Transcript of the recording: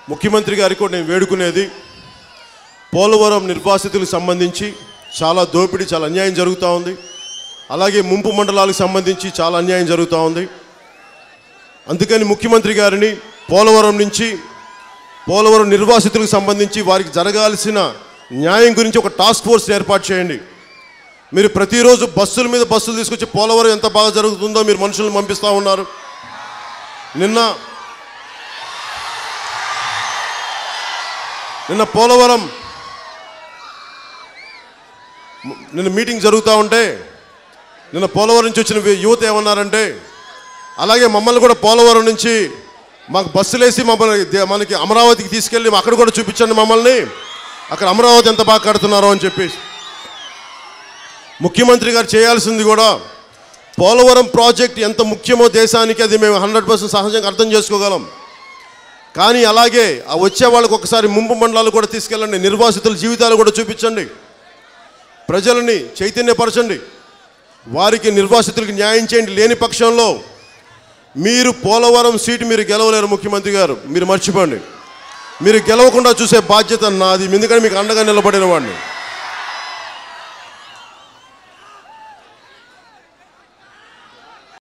ముఖ్యమంత్రి గారికి కూడా నేను వేడుకునేది పోలవరం నిర్వాసితులకు సంబంధించి చాలా దోపిడీ చాలా అన్యాయం జరుగుతూ ఉంది అలాగే ముంపు మండలాలకు సంబంధించి చాలా అన్యాయం జరుగుతూ ఉంది అందుకని ముఖ్యమంత్రి గారిని పోలవరం నుంచి పోలవరం నిర్వాసితులకు సంబంధించి వారికి జరగాల్సిన న్యాయం గురించి ఒక టాస్క్ ఫోర్స్ ఏర్పాటు చేయండి మీరు ప్రతిరోజు బస్సుల మీద బస్సులు తీసుకొచ్చి పోలవరం ఎంత బాగా జరుగుతుందో మీరు మనుషులను పంపిస్తూ ఉన్నారు నిన్న నిన్న పోలవరం నిన్న మీటింగ్ జరుగుతూ ఉంటే నిన్న పోలవరం నుంచి వచ్చిన యువత ఏమన్నారంటే అలాగే మమ్మల్ని కూడా పోలవరం నుంచి మాకు బస్సులు వేసి మమ్మల్ని దే- మనకి అమరావతికి తీసుకెళ్ళి అక్కడ కూడా చూపించండి మమ్మల్ని అక్కడ అమరావతి ఎంత బాగా కడుతున్నారో అని చెప్పేసి ముఖ్యమంత్రి గారు చేయాల్సింది కూడా పోలవరం ప్రాజెక్ట్ ఎంత ముఖ్యమో దేశానికి అది మేము హండ్రెడ్ పర్సెంట్ సహజంగా అర్థం చేసుకోగలం కానీ అలాగే ఆ వచ్చే వాళ్ళకి ఒకసారి ముంపు మండలాలు కూడా తీసుకెళ్ళండి నిర్వాసితుల జీవితాలు కూడా చూపించండి ప్రజలని చైతన్యపరచండి వారికి నిర్వాసితులకు న్యాయం చేయండి లేని పక్షంలో మీరు పోలవరం సీటు మీరు గెలవలేరు ముఖ్యమంత్రి గారు మీరు మర్చిపోండి మీరు గెలవకుండా చూసే బాధ్యత నాది ఎందుకంటే మీకు అండగా నిలబడిన వాడిని